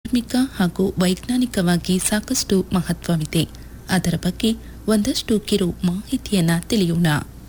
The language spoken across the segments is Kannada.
ಆಧ್ಯಾತ್ಮಿಕ ಹಾಗೂ ವೈಜ್ಞಾನಿಕವಾಗಿ ಸಾಕಷ್ಟು ಮಹತ್ವವಿದೆ ಅದರ ಬಗ್ಗೆ ಒಂದಷ್ಟು ಕಿರು ಮಾಹಿತಿಯನ್ನ ತಿಳಿಯೋಣ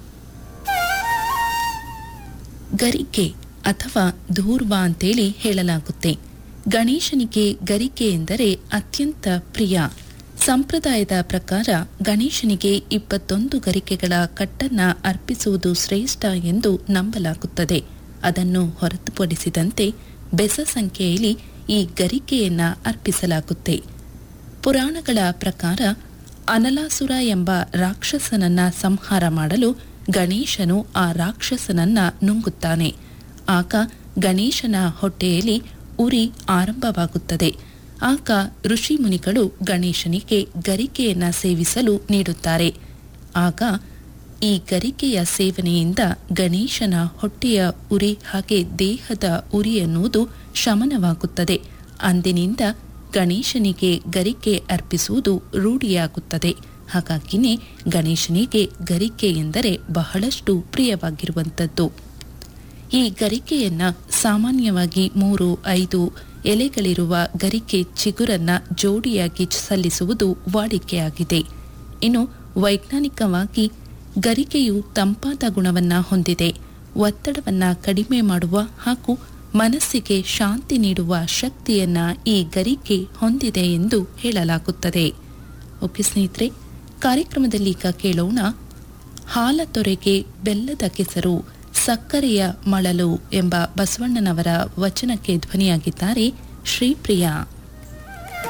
ಗರಿಕೆ ಅಥವಾ ಧೂರ್ವ ಅಂತೇಳಿ ಹೇಳಲಾಗುತ್ತೆ ಗಣೇಶನಿಗೆ ಗರಿಕೆ ಎಂದರೆ ಅತ್ಯಂತ ಪ್ರಿಯ ಸಂಪ್ರದಾಯದ ಪ್ರಕಾರ ಗಣೇಶನಿಗೆ ಇಪ್ಪತ್ತೊಂದು ಗರಿಕೆಗಳ ಕಟ್ಟನ್ನ ಅರ್ಪಿಸುವುದು ಶ್ರೇಷ್ಠ ಎಂದು ನಂಬಲಾಗುತ್ತದೆ ಅದನ್ನು ಹೊರತುಪಡಿಸಿದಂತೆ ಬೆಸ ಸಂಖ್ಯೆಯಲ್ಲಿ ಈ ಗರಿಕೆಯನ್ನ ಅರ್ಪಿಸಲಾಗುತ್ತೆ ಪುರಾಣಗಳ ಪ್ರಕಾರ ಅನಲಾಸುರ ಎಂಬ ರಾಕ್ಷಸನನ್ನ ಸಂಹಾರ ಮಾಡಲು ಗಣೇಶನು ಆ ರಾಕ್ಷಸನನ್ನ ನುಂಗುತ್ತಾನೆ ಆಗ ಗಣೇಶನ ಹೊಟ್ಟೆಯಲ್ಲಿ ಉರಿ ಆರಂಭವಾಗುತ್ತದೆ ಆಗ ಋಷಿ ಮುನಿಗಳು ಗಣೇಶನಿಗೆ ಗರಿಕೆಯನ್ನ ಸೇವಿಸಲು ನೀಡುತ್ತಾರೆ ಆಗ ಈ ಗರಿಕೆಯ ಸೇವನೆಯಿಂದ ಗಣೇಶನ ಹೊಟ್ಟೆಯ ಉರಿ ಹಾಗೆ ದೇಹದ ಉರಿ ಎನ್ನುವುದು ಶಮನವಾಗುತ್ತದೆ ಅಂದಿನಿಂದ ಗಣೇಶನಿಗೆ ಗರಿಕೆ ಅರ್ಪಿಸುವುದು ರೂಢಿಯಾಗುತ್ತದೆ ಹಾಗಾಗಿನೇ ಗಣೇಶನಿಗೆ ಗರಿಕೆ ಎಂದರೆ ಬಹಳಷ್ಟು ಪ್ರಿಯವಾಗಿರುವಂಥದ್ದು ಈ ಗರಿಕೆಯನ್ನ ಸಾಮಾನ್ಯವಾಗಿ ಮೂರು ಐದು ಎಲೆಗಳಿರುವ ಗರಿಕೆ ಚಿಗುರನ್ನ ಜೋಡಿಯಾಗಿ ಸಲ್ಲಿಸುವುದು ವಾಡಿಕೆಯಾಗಿದೆ ಇನ್ನು ವೈಜ್ಞಾನಿಕವಾಗಿ ಗರಿಕೆಯು ತಂಪಾದ ಗುಣವನ್ನ ಹೊಂದಿದೆ ಒತ್ತಡವನ್ನ ಕಡಿಮೆ ಮಾಡುವ ಹಾಗೂ ಮನಸ್ಸಿಗೆ ಶಾಂತಿ ನೀಡುವ ಶಕ್ತಿಯನ್ನ ಈ ಗರಿಕೆ ಹೊಂದಿದೆ ಎಂದು ಹೇಳಲಾಗುತ್ತದೆ ಓಕೆ ಸ್ನೇಹಿತರೆ ಕಾರ್ಯಕ್ರಮದಲ್ಲಿ ಈಗ ಕೇಳೋಣ ಹಾಲ ತೊರೆಗೆ ಬೆಲ್ಲದ ಕೆಸರು ಸಕ್ಕರೆಯ ಮಳಲು ಎಂಬ ಬಸವಣ್ಣನವರ ವಚನಕ್ಕೆ ಧ್ವನಿಯಾಗಿದ್ದಾರೆ ಶ್ರೀಪ್ರಿಯಾ